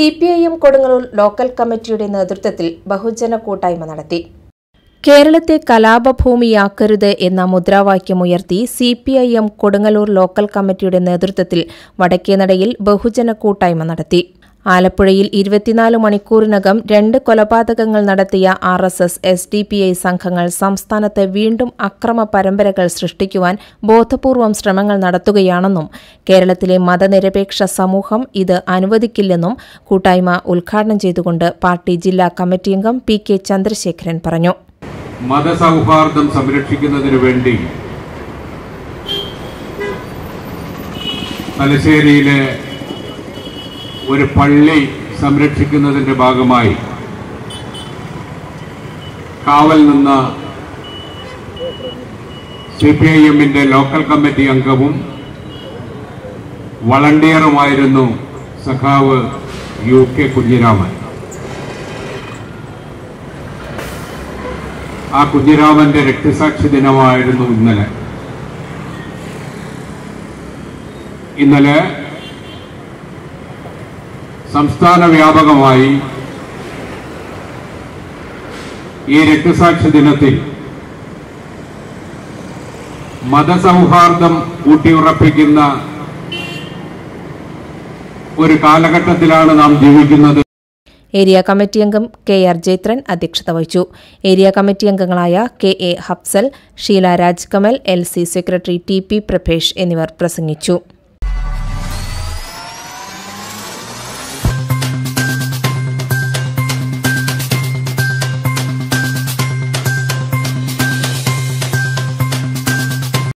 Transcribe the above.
C P I M Kodungallur local കമ്മിറ്റിയുടെ നേതൃത്വത്തിൽ ബഹുജന കൂട്ടായ്മ നടത്തി കേരളത്തെ കലാപഭൂമിയാക്കരുത് എന്ന മുദ്രാവാക്യമുയർത്തി C P I M Kodungallur local കമ്മിറ്റിയുടെ നേതൃത്വത്തിൽ വടക്കേനടയിൽ ബഹുജന കൂട്ടായ്മ നടത്തി ആലപ്പുഴയിൽ ഇരുപത്തിനാല് മണിക്കൂറിനകം രണ്ട് കൊലപാതകങ്ങൾ നടത്തിയ R S S S D P I സംഘങ്ങൾ സംസ്ഥാനത്ത് വീണ്ടും അക്രമ പരമ്പരകൾ സൃഷ്ടിക്കുവാൻ ബോധപൂർവം ശ്രമങ്ങൾ നടത്തുകയാണെന്നും കേരളത്തിലെ മതനിരപേക്ഷ സമൂഹം ഇത് അനുവദിക്കില്ലെന്നും കൂട്ടായ്മ ഉദ്ഘാടനം ചെയ്തുകൊണ്ട് പാർട്ടി ജില്ലാ കമ്മിറ്റി അംഗം പി കെ ചന്ദ്രശേഖരൻ പറഞ്ഞു മതസൗഹാർദ്ദം സംരക്ഷിക്കുന്നതിനു വേണ്ടി തലശ്ശേരിയിലെ ഒരു പള്ളി സംരക്ഷിക്കുന്നതിന്റെ ഭാഗമായി കാവൽ നിന്ന സി പി ഐ എമ്മിന്റെ ലോക്കൽ കമ്മിറ്റി അംഗവും വളണ്ടിയറുമായിരുന്നു സഖാവ് യു കെ കുഞ്ഞിരാമൻ ആ കുഞ്ഞിരാമന്റെ രക്തസാക്ഷി ദിനമായിരുന്നു ഇന്നലെ ഇന്നലെ സംസ്ഥാന വ്യാപകമായി ഈ രക്തസാക്ഷി ദിനത്തിൽ മതസൗഹാർദ്ദം ഊട്ടിയുറപ്പിക്കുന്ന ഒരു കാലഘട്ടത്തിലാണ് നാം ജീവിക്കുന്നത് ഏരിയ കമ്മിറ്റി അംഗം കെ ആർ ജൈത്രൻ അധ്യക്ഷത വഹിച്ചു ഏരിയ കമ്മിറ്റി അംഗങ്ങളായ K A Hafsal Sheela Rajkamal L C secretary T P Prabhesh എന്നിവർ പ്രസംഗിച്ചു